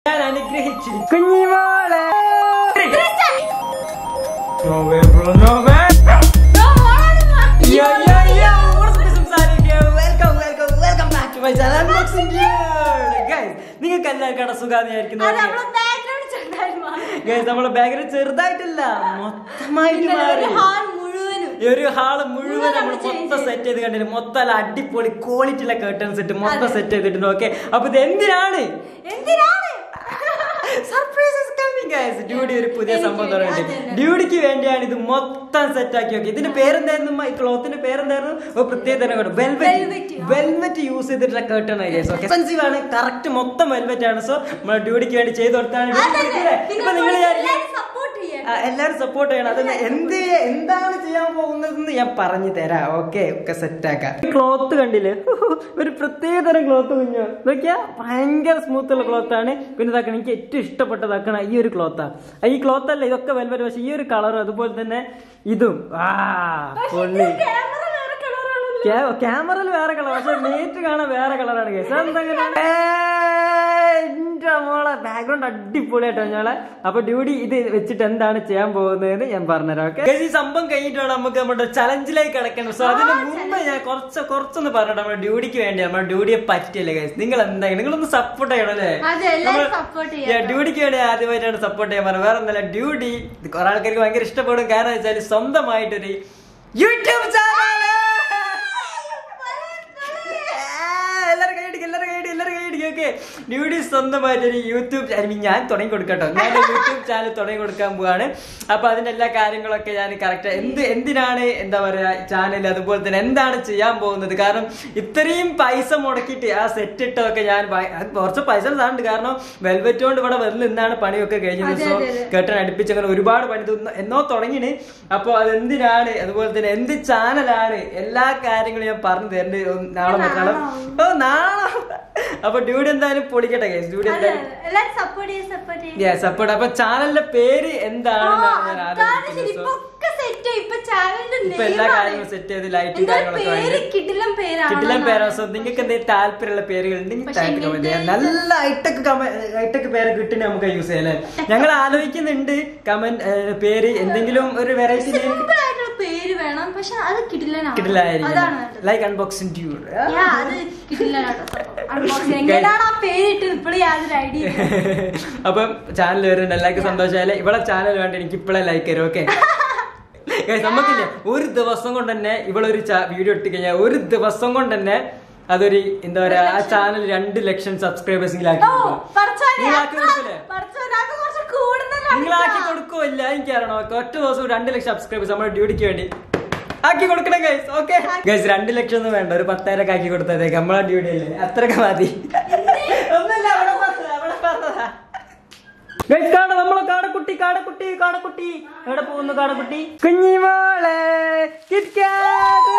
ഞാൻ അനുഗ്രഹിച്ചിരിക്കും കുഞ്ഞിമോളെ no way bro no way Yo, yo, yo, what's up, സംസാരിക്കുക? Welcome, welcome, welcome back to my channel, Unboxing Dude. Guys, നിങ്ങൾക്ക് എല്ലാവർക്കും സുഖാന്ന് ഗൈസ് നമ്മളെ ബാഗിൽ ചെറുതായിട്ടല്ല മൊത്തമായിട്ട് മാറി ഈ ഒരു ഹാള് മുഴുവൻ നമ്മൾ മൊത്തം സെറ്റ് ചെയ്ത് കണ്ടില്ല മൊത്തം നല്ല അടിപൊളി ക്വാളിറ്റി ഉള്ള കേട്ടൺസ് ഇട്ട് മൊത്തം സെറ്റ് ചെയ്തിട്ടുണ്ട് ഓക്കെ അപ്പൊ ഇത് എന്തിനാണ് സർപ്രൈസ് കമ്മിങ് ഗൈസ് ഡ്യൂഡി ഒരു പുതിയ എനിക്ക് സംഭവം തുടങ്ങിയിട്ട് അതന്നെ. ഡ്യൂഡിക്ക് വേണ്ടിയാണ് ഇത് മൊത്തം സെറ്റ് ആക്കി നോക്കി ഇതിന്റെ പേരെന്തായിരുന്നു ഈ ക്ലോത്തിന്റെ പേരെന്തായിരുന്നു ഒരു പ്രത്യേക തന്നെ Velvet, വെൽവെറ്റ് ആ. വെൽവെറ്റ് യൂസ് ചെയ്തിട്ടുള്ള കേട്ടൺ ഗൈസ് ഓക്കെ എക്സ്പെൻസീവ് ആണ് കറക്റ്റ് മൊത്തം വെൽവെറ്റ് ആണ് സോ നമ്മൾ ഡ്യൂഡിക്ക് വേണ്ടി ചെയ്ത് കൊടുത്താണ് ഇപ്പൊ നിങ്ങൾ ആ, എല്ലാരും സപ്പോർട്ട് ചെയ്യണം അതല്ല എന്ത് എന്താണ് ചെയ്യാൻ പോകുന്നതെന്ന് ഞാൻ പറഞ്ഞു തരാം ഓക്കെ ഒക്കെ സെറ്റ് ആക്കാം ക്ലോത്ത് കണ്ടില്ലേ ഒരു പ്രത്യേക തരം ക്ലോത്ത് കുഞ്ഞു നോക്കിയാ ഭയങ്കര സ്മൂത്ത് ഉള്ള ക്ലോത്ത് ആണ് പിന്നെ ഇതാക്കണം എനിക്ക് ഏറ്റവും ഇഷ്ടപ്പെട്ടതാക്കണ ഈ ഒരു ക്ലോത്താ ഈ ക്ലോത്ത് അല്ല ഇതൊക്കെ വെൽവെറ്റ് പക്ഷെ ഈ ഒരു കളറും അതുപോലെ തന്നെ ഇതും ആ പൊള്ളി ക്യാമറയിൽ വേറെ കളർ പക്ഷെ നേരിട്ട് കാണാൻ വേറെ കളറാണ് കേസ് എന്തെങ്കിലും എന്റെ മോളെ ബാക്ക്ഗ്രൗണ്ട് അടിപൊളിയായിട്ടോ ഞങ്ങളെ അപ്പൊ ഡ്യൂട്ടി ഇത് വെച്ചിട്ട് എന്താണ് ചെയ്യാൻ പോകുന്നതെന്ന് ഞാൻ പറഞ്ഞുതരാം ഓക്കെ ഈ സംഭവം കഴിഞ്ഞിട്ടാണ് നമുക്ക് നമ്മുടെ ചലഞ്ചിലേക്ക് കിടക്കണം സോ അതിന് മുമ്പ് ഞാൻ കുറച്ച് കുറച്ചൊന്ന് പറഞ്ഞിട്ട് നമ്മുടെ ഡ്യൂട്ടിക്ക് വേണ്ടി നമ്മുടെ ഡ്യൂട്ടിയെ പറ്റില്ല ഗൈസ് നിങ്ങൾ എന്താ നിങ്ങളൊന്ന് സപ്പോർട്ട് ചെയ്യണം അല്ലേ അതെ, എല്ലാവരും support ചെയ്യണം. Yeah, ഡ്യൂട്ടിക്ക് വേണ്ടി ആദ്യമായിട്ടാണ് സപ്പോർട്ട് ചെയ്യാൻ പറഞ്ഞത് വേറെ ഒന്നല്ല ഡ്യൂട്ടി കുറെ ആൾക്കാർക്ക് ഭയങ്കര ഇഷ്ടപ്പെടും കാരണം വെച്ചാൽ സ്വന്തമായിട്ടൊരു യൂട്യൂബ് ചാനൽ എല്ലാരും കൈയടിക്കും എല്ലാരും കൈയടിക്കും എല്ലാരും കൈയടിക്കും ഓക്കെ ഡ്യൂട്ടി സ്വന്തമായിട്ടൊരു യൂട്യൂബ് ഐ മീൻ ഞാൻ തുടങ്ങി കൊടുക്കട്ടോ ഞാൻ യൂട്യൂബ് ചാനൽ തുടങ്ങി കൊടുക്കാൻ പോവാണ് അപ്പൊ അതിന്റെ എല്ലാ കാര്യങ്ങളൊക്കെ ഞാൻ കറക്റ്റ് എന്ത് എന്തിനാണ് എന്താ പറയാ ചാനൽ അതുപോലെ തന്നെ എന്താണ് ചെയ്യാൻ പോകുന്നത് കാരണം ഇത്രയും പൈസ മുടക്കിയിട്ട് ആ സെറ്റ് ഇട്ടതൊക്കെ ഞാൻ ഭയ- അത് കുറച്ച് പൈസ സാധനമുണ്ട് കാരണം വെൽവെറ്റ് കൊണ്ട് ഇവിടെ വെറുതെ നിന്നാണ് പണിയൊക്കെ കഴിഞ്ഞത് അതെ, സോ അതെ, അതെ. കേട്ടൻ അടുപ്പിച്ച് അങ്ങനെ ഒരുപാട് പണി ഇത് ഒന്ന് എന്നോ തുടങ്ങിന് അപ്പൊ അതെന്തിനാണ് അതുപോലെ തന്നെ എന്ത് ചാനലാണ് എല്ലാ കാര്യങ്ങളും ഞാൻ പറഞ്ഞു തരണ്ട് ഒന്ന് നാളെ മറ്റന്നാളും ഓ നാളെ അപ്പൊ ഡ്യൂഡി എന്തായാലും പൊളിക്കട്ടെ കേസ് ഡ്യൂഡി എന്തായാലും എല്ലാരും സപ്പോർട്ട് ചെയ്യും സപ്പോർട്ട് ചെയ്യും യെസ് അപ്പൊ അപ്പൊ ചാനലിന്റെ പേര് എന്താണെന്നാണ് ഞാൻ ആലോചിക്കുന്നത് സോ ഇപ്പൊ ചാനലിന്റെ ഇപ്പൊ എല്ലാ കാര്യങ്ങളും സെറ്റ് ചെയ്ത് ലൈറ്റും എന്താ കാര്യങ്ങളൊക്കെ പേര് വാങ്ങി കിടിലം പേരാണ് കിട്ടില്ല പേരാ സോ നിങ്ങൾക്ക് എന്തെങ്കിലും താല്പര്യമുള്ള പേരുകൾ ഉണ്ടെങ്കിൽ പക്ഷേ താഴത്ത് comment ചെയ്യാം. ഇങ്ങനത്തെ നല്ല ഹൈടെക് ഹൈടെക് പേര് കിട്ടുന്ന നമുക്ക് യൂസ് ചെയ്യാം അല്ലേ ഞങ്ങൾ ആലോചിക്കുന്നുണ്ട് കമന്റ് പേര് എന്തെങ്കിലും ഒരു വെറൈറ്റി നെയിം സിമ്പിൾ ആയിട്ടുള്ള പേര് വേണം പക്ഷെ അത് കിടിലനാണ് കിട്ടില്ലായിരിക്കും അതാണ് വേണ്ടത്. ലൈക്ക് അൺബോക്സിംഗ് ഡ്യൂഡ് Yeah, അത് കിടിലനാട്ടോ സംഭവം. എങ്ങനെയാണ് ആ പേരിട്ട് ഇപ്പോഴും യാതൊരു ഐഡിയ അപ്പം ചാനൽ വരുന്നുണ്ട് എല്ലാവർക്കും സന്തോഷമായാലേ ഇവിടെ ചാനൽ വേണ്ട എനിക്ക് ഇപ്പോഴേ ലൈക്ക് തരും ഓക്കെ നമുക്കില്ലേ ഒരു ദിവസം കൊണ്ട് തന്നെ ഇവളൊരു വീഡിയോ ഇട്ട് കഴിഞ്ഞാൽ ഒരു ദിവസം കൊണ്ട് തന്നെ അതൊരു എന്താ പറയാ ആ ചാനൽ രണ്ട് ലക്ഷം സബ്സ്ക്രൈബേഴ്സിലാക്കി ഓ പടച്ചോനെ, നിങ്ങളാക്കി അത് കൊടുക്കില്ലേ പടച്ചോനെ, അത് കുറച്ച് കൂടുതലാണ് നിങ്ങളാക്കി കേട്ടോ. കൊടുക്കുമോ ഇല്ല എനിക്കറിയണോ ഒറ്റ ദിവസം രണ്ട് ലക്ഷം സബ്സ്ക്രൈബേഴ്സ് നമ്മുടെ ഡ്യൂട്ടിക്ക് വേണ്ടി ആക്കി കൊടുക്കണം ഗൈസ് ഓക്കെ ഗൈസ് രണ്ട് ലക്ഷം ഒന്നും വേണ്ട ഒരു പത്തായിരം ഒക്കെ ആക്കി കൊടുത്തതേക്ക് നമ്മളെ ഡ്യൂട്ടി അല്ലേ അത്രയൊക്കെ മതി ഒന്നുമില്ല അവിടെ പറഞ്ഞതാ, അവിടെ പറഞ്ഞതാ. Guys, കാണാം നമ്മളെ കാടക്കുട്ടി കാടക്കുട്ടി കാടക്കുട്ടി എവിടെ പോകുന്നു കാടക്കുട്ടി കുഞ്ഞിമോളെ KitKat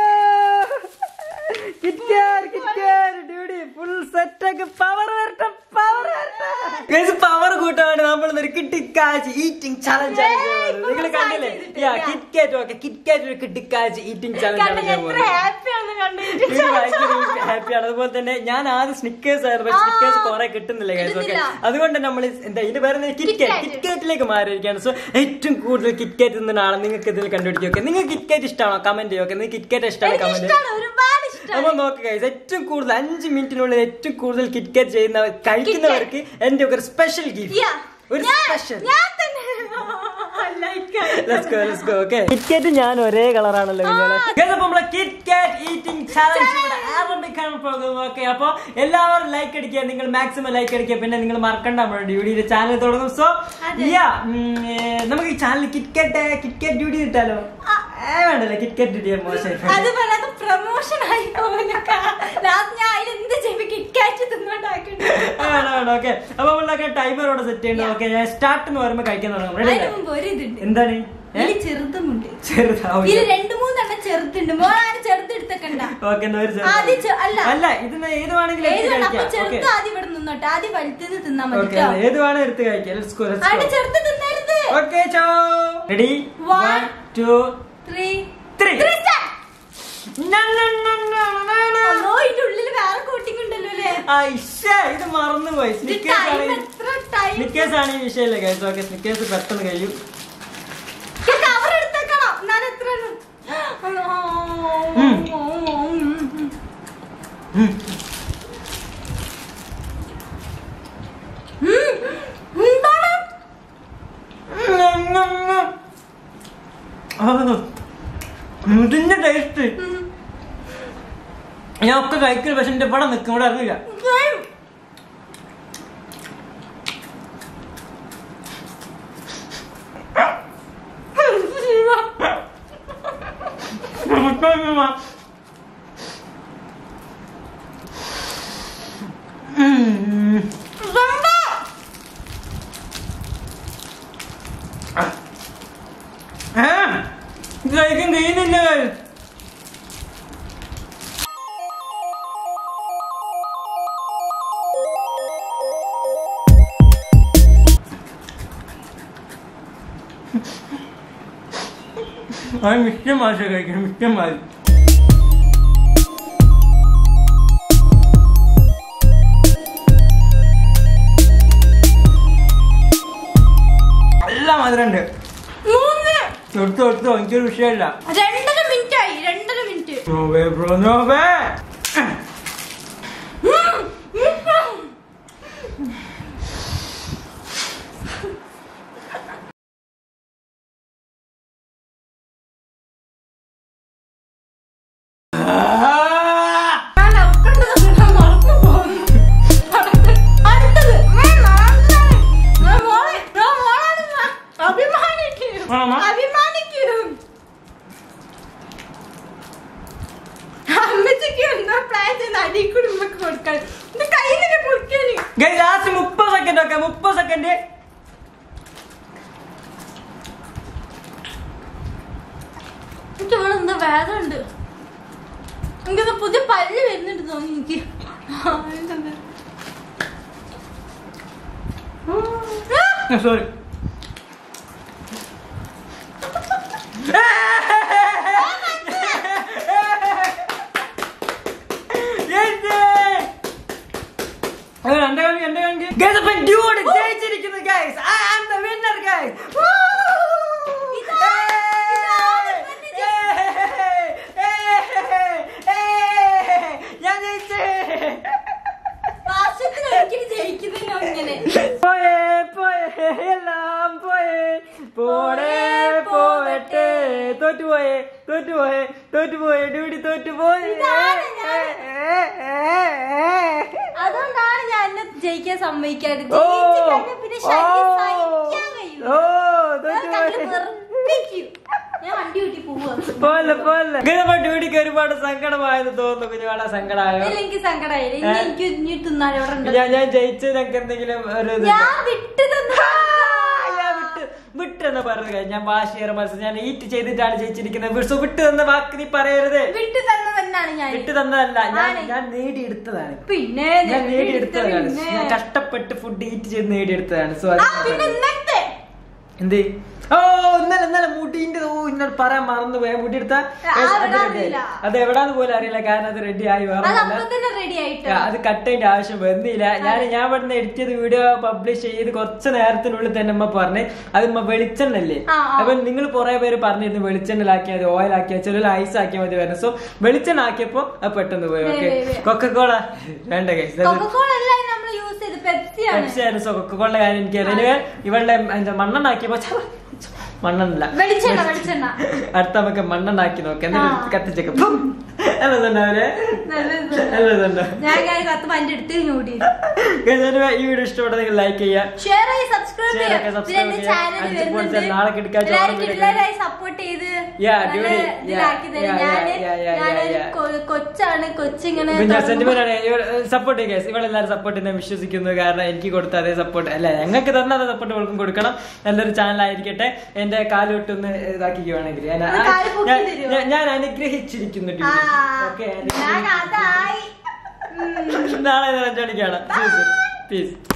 KitKat KitKat duty full set ഒക്കെ പവർ വരട്ടെ പവർ വരട്ടെ പവർ കൂട്ടാൻ വേണ്ടി നമ്മൾ ഒരു കിട്ടിക്കാച്ച് ഈറ്റിംഗ് ചലഞ്ച് നിങ്ങൾ കണ്ടില്ലേ യാ കിറ്റ്കാറ്റ് ഓക്കെ കിറ്റ്കാറ്റ് ഒരു കിട്ടിക്കാച്ച് ഈറ്റിംഗ് ചലഞ്ച് ആണ് കണ്ടില്ലേ, ചെയ്യാൻ എത്ര പോകുന്നത് happy ആണെന്ന് കണ്ടിട്ട്. ഇത് ഭയങ്കര ഹാപ്പിയാണ് അതുപോലെ തന്നെ ഞാൻ ആദ്യം സ്നിക്കേഴ്സ് ആയിരുന്നു പക്ഷെ സ്നിക്കേഴ്സ് കുറെ കിട്ടുന്നില്ല guys, okay? കിട്ടുന്നില്ല. അതുകൊണ്ട് നമ്മൾ എന്താ ഇതിന് പറയുന്നത് കിറ്റ്കാറ്റ് KitKat. കിറ്റ്കാറ്റിലേക്ക് മാറിയിരിക്കുകയാണ് സോ ഏറ്റവും കൂടുതൽ കിറ്റ്കാറ്റ് തിന്നുന്ന ആളെ നിങ്ങൾക്ക് ഇതിൽ കണ്ടുപിടിക്കുക ഓക്കെ നിങ്ങൾക്ക് കിറ്റ്കാറ്റ് ഇഷ്ടമാണോ കമന്റ് ചെയ്യുക ഓക്കെ നിങ്ങൾക്ക് കിറ്റ്കാറ്റ് ഇഷ്ടമാണ് എനിക്ക് കമന്റ് ഇഷ്ടാണ്, ഒരുപാട് ഇഷ്ടമാണ് അപ്പൊ നോക്കുക guys, ഏറ്റവും കൂടുതൽ അഞ്ച് മിനിറ്റിനുള്ളിൽ ഏറ്റവും കൂടുതൽ കിറ്റ്കാറ്റ് ചെയ്യുന്ന കഴിക്കുന്നവർക്ക് എന്റെ ഒരു സ്പെഷ്യൽ ഗിഫ്റ്റ് Yeah. ഒരു ഞാൻ- സ്പെഷ്യൽ ഞാൻ തന്നെ like it. Let's go let's go okay KitKat ഞാൻ ഒരേ കളറാണല്ലോ കുഞ്ഞോളെ Guys, അപ്പൊ നമ്മളെ കിറ്റ്കാറ്റ് ഈറ്റിംഗ് ചാലഞ്ച് ഇവിടെ ആരംഭിക്കാൻ പോകുന്നു ഓക്കെ അപ്പൊ എല്ലാവരും ലൈക്ക് അടിക്കുക നിങ്ങൾ മാക്സിമം ലൈക്ക് അടിക്കുക പിന്നെ നിങ്ങൾ മറക്കണ്ട നമ്മുടെ ഡ്യൂഡിയുടെ ചാനൽ തുടങ്ങും സോ അതെ. യാ നമുക്ക് ഈ ചാനൽ കിറ്റ്കാറ്റ് കിറ്റ്കാറ്റ് ഡ്യൂട്ടി ഇട്ടാലോ ഏ വേണ്ടല്ലേ കിറ്റ്കാറ്റ് ഡ്യൂട്ടി മോശമായി അത് പറയാതെ പ്രൊമോഷൻ ആയി പോകുന്നൊക്കെ ലാസ്റ്റ് ഞാൻ അതിൽ എന്ത് ചെയ്യും കിറ്റ്കാറ്റ് തിന്നോണ്ടാക്കണ്ട് ഓക്കെ അപ്പൊ നമ്മളൊക്കെ ടൈമർ ഇവിടെ സെറ്റ് ചെയ്യണം ഓക്കെ ഞാൻ സ്റ്റാർട്ട് എന്ന് പറയുമ്പോൾ കഴിക്കാൻ തുടങ്ങും റെഡി അതിന് മുമ്പ് ഒരു ഇതുണ്ട് എന്താണ് ഏ? ഇതിൽ ചെറുതുമുണ്ട് ചെറുതാവും ഇതിൽ രണ്ടു മൂന്നെണ്ണം ചെറുതുണ്ട് മോളാണ് ചെറുതെടുത്തേക്കണ്ട ഓക്കെ എന്നാ ഒരു ചെറുത്. ആദ്യം ചെ- അല്ല. അല്ല ഇത് ഏത് വേണമെങ്കിലും എടുത്ത് ഏതാണ് അപ്പൊ കഴിക്കാം ഓക്കെ ചെറുത് ആദ്യം ഇവിടെ നിന്നോട്ടെ ആദ്യം വലുത്തുനിന്ന് തിന്നാ മതി ഓക്കെ കേട്ടോ ഏത് വേണം എടുത്ത് കഴിക്കാം ലെറ്റ്സ് ഗോ ലെറ്റ്സ് അവിടെ ഗോ ചെറുത് തിന്നരുത് ഓക്കെ ചോ റെഡി One, 1 2 ത്രീ 3 അല്ലോ ഇതിന്റെ ഉള്ളിൽ വേറെ കോട്ടിങ് ഉണ്ടല്ലോ അല്ലേ ഇത് മറന്നുപോയി ഇത് സ്നിക്കേഴ്സ് time ആണെങ്കിൽ എത്ര ആണ് ഈ വിഷയമില്ല ഗൈസ് ഓക്കെ സ്നിക്കേഴ്സ് പെട്ടെന്ന് കഴിയും കവർ എടുത്തേക്കണം ഞാൻ എത്ര ഉം. ഉം. എന്താണ് മുടിന്റെ ടേസ്റ്റ് ഞാൻ ഒക്കെ കഴിക്കല് പക്ഷെ എന്റെ പടം നിൽക്കും ഇവിടെ അറിയില്ല ഉം. ആ, ഇത് കഴിക്കാൻ കഴിയുന്നില്ല അത് മിക്ക മാസം കഴിക്കണം മിക്ക മാസം നല്ല മധുരണ്ട് മൂന്ന് എടുത്തോ എടുത്തോ എനിക്കൊരു വിഷയമില്ല രണ്ടര മിനിറ്റ് ആയി രണ്ടര മിനിറ്റ് നോവേ ബ്രോ നോവേ ഞാൻ അവക്കണ്ടത് ഞാൻ മറന്നു പോകുന്നു അടുത്തത് ഉം, നാളെ. ഞാൻ മോളെ, ഞാൻ മോളാണ് ഞാൻ. അഭിമാനിക്കൂ ആണോ? അഭിമാനിക്കൂ അമ്മച്ചിക്ക് എന്താ പ്ലാൻ ചെയ്യുന്ന അടി കൂടി ഉമ്മക്ക് കൊടുക്കാൻ ഇത് കയ്യിലെ പൊളിക്കാന് ഗൈസ് ലാസ്റ്റ് മുപ്പത് സെക്കൻഡ് ഒക്കെ മുപ്പത് സെക്കൻഡ് എനിക്ക് ഇവിടെ എന്താ വേദന ഉണ്ട് എനിക്കെന്താ പുതിയ പല്ല് വരുന്നുണ്ട് തോന്നി എനിക്ക് ആ, ഇതെന്താ? ആ! സോറി എന്റെ കളി എന്റെ കളി ഗൈസ് അപ്പൊ ഡ്യൂഡ് ജയിച്ചിരിക്കുന്നു guys I am the winner guys ഞാൻ ജയിച്ചേ വർഷത്തിൽ ഒരിക്കലും ജയിക്കുന്നില്ല ഇങ്ങനെ പോയേ പോയേ എല്ലാം പോയേ പോടേ പോവട്ടെ തോറ്റുപോയേ തോറ്റുപോയേ തോറ്റുപോയേ ഡ്യൂട്ടി തോറ്റുപോയേ ഇതാണ് അതുകൊണ്ടാണ് ഞാൻ എന്നെ ജയിക്കാൻ സമ്മതിക്കാറ് ഓ ജയിച്ച് കഴിഞ്ഞാൽ പിന്നെ ശല്യം സഹിക്കാൻ കഴിയൂല. ഓ ഞാൻ കണ്ണിൽ തോറ്റുപോയേ വെറുപ്പിക്കും. ഞാൻ വണ്ടി കൂട്ടി പോവാ പോലെ പോലെ ഇങ്ങനെ ഡ്യൂട്ടിക്ക് ഒരുപാട് സങ്കടമായെന്ന് തോന്നുന്നു കുഞ്ഞുവാളെ സങ്കടമായോ ഇല്ല, എനിക്ക് സങ്കടമായില്ല ഇനി എനിക്ക് ഇനി തിന്നാൻ ഇവിടെ ഉണ്ട് ഞാൻ ഞാൻ ജയിച്ചതിനൊക്കെ എന്തെങ്കിലും ഒരു ഇത് ഞാൻ വിട്ടു തന്നു ഞാൻ വിട്ട് വിട്ടെന്ന് പറഞ്ഞു ഞാൻ വാശിയേറെ മത്സരം ഞാൻ ഈറ്റ് ചെയ്തിട്ടാണ് ജയിച്ചിരിക്കുന്നത് വിട്ടു വിട്ട് തന്ന വാക്ക് നീ പറയരുത് വിട്ടു തന്നതന്നാണ് ഞാൻ വിട്ടു തന്നതല്ല ഞാൻ ആണ്. ഞാൻ നേടിയെടുത്തതാണ് പിന്നെ ഞാൻ ഞാൻ നേടിയെടുത്തതാണ് പിന്നെ. ഞാൻ കഷ്ടപ്പെട്ട് ഫുഡ് ഈറ്റ് ചെയ്ത് നേടിയെടുത്തതാണ് സോ ആ, പിന്നെ ഇന്നത്തെ എന്ത് ഓ ഇന്നലെ ഇന്നലെ മുടിന്റെ ഓ ഇന്നലെ പറയാൻ മറന്നു പോയ മുടി എടുത്ത ആ, എവിടാ അറിയില്ല. അത് എവിടാന്ന് പോലും അറിയില്ല കാരണം അത് റെഡി ആയി അത് വേറെ അപ്പൊ തന്നെ റെഡി ആയിട്ട് അത് കട്ട് ചെയ്യേണ്ട ആവശ്യം വന്നില്ല ഞാൻ ഞാൻ ഇവിടുന്ന് എഡിറ്റ് ചെയ്ത് വീഡിയോ പബ്ലിഷ് ചെയ്ത് കുറച്ച് നേരത്തിനുള്ളിൽ തന്നെ അമ്മ പറഞ്ഞ് അത് ഉമ്മ വെളിച്ചെണ്ണല്ലേ ആ, ആ. അപ്പൊ നിങ്ങൾ കുറെ പേര് പറഞ്ഞിരുന്നു വെളിച്ചെണ്ണലാക്കിയാൽ മതി ഓയിൽ ആക്കിയാൽ ചില ഐസ് ആക്കിയാൽ മതി വരുന്നത് സോ വെളിച്ചെണ്ണ ആക്കിയപ്പോ അത് പെട്ടെന്ന് പോയി വേ, ഓക്കെ വേ, വേ. കൊക്കക്കോള വേണ്ട കൈസ് കൊക്കക്കോള എല്ലാം നമ്മൾ യൂസ് ചെയ്ത് പെപ്സിയാണ് പെപ്സി ആയിരുന്നു സോ കൊക്കക്കോളിന്റെ കാര്യം എനിക്ക് അറിയാം ഇവളുടെ എന്താ മണ്ണെണ്ണ ആക്കിയപ്പോ ഛെ, മണ്ണെണ്ണല്ല വെളിച്ചെണ്ണ വെളിച്ചെണ്ണ അടുത്ത നമുക്ക് മണ്ണെണ്ണ ആക്കി നോക്കാം എന്നിട്ട് ആ. കത്തിച്ചേക്ക് അല്ല തന്നെ അവരെ നല്ലത് അല്ല തന്നെ ഞാൻ ഞാൻ കത്ത് പണ്ട് എടുത്ത് ഞൂടി ഈ വീഡിയോ ഇഷ്ടപ്പെട്ട നിങ്ങൾ ലൈക്ക് ചെയ്യുക ഷെയർ ആയി സബ്സ്ക്രൈബ് Share ഒക്കെ ചെയ്യാം subscribe പിന്നെ എന്റെ ചെയ്യാം. ചാനൽ അഞ്ച് വരുന്നുണ്ട് പോയിന്റ് നാളെ കിടക്കാച്ച എല്ലാവരും ഓണം കിടിലരായി സപ്പോർട്ട് ചെയ്ത് Yeah, നല്ല dude. ഇതിലാക്കി Yeah, തരും yeah, ഞാന് yeah, yeah, yeah, ഞാനൊരു yeah. കൊ- കൊച്ചാണ് കൊച്ചിങ്ങനെ പിന്നെ തുടങ്ങുമ്പോ- സെന്റിമെന്റ് ആണ് സപ്പോർട്ട് ചെയ്യുക ഇവളെല്ലാവരും സപ്പോർട്ട് ചെയ്യുന്ന വിശ്വസിക്കുന്നു കാരണം എനിക്ക് കൊടുത്ത അതേ സപ്പോർട്ട് അല്ല ഞങ്ങൾക്ക് തന്ന അതേ സപ്പോർട്ട് ഇവൾക്കും കൊടുക്കണം നല്ലൊരു ചാനൽ ആയിരിക്കട്ടെ എന്റെ കാലോട്ടൊന്ന് ഇതാക്കിക്കുവാണെങ്കിൽ ഞാൻ- ഒന്ന് കാല് പൊക്കി ഞാൻ- തരുവോ? ഞാൻ- ഞാൻ അനുഗ്രഹിച്ചിരിക്കുന്നു ആ, ഓക്കെ ഞാൻ അതായി ഉം. നാളെ അഞ്ചു മണിക്കാണ് പീസ്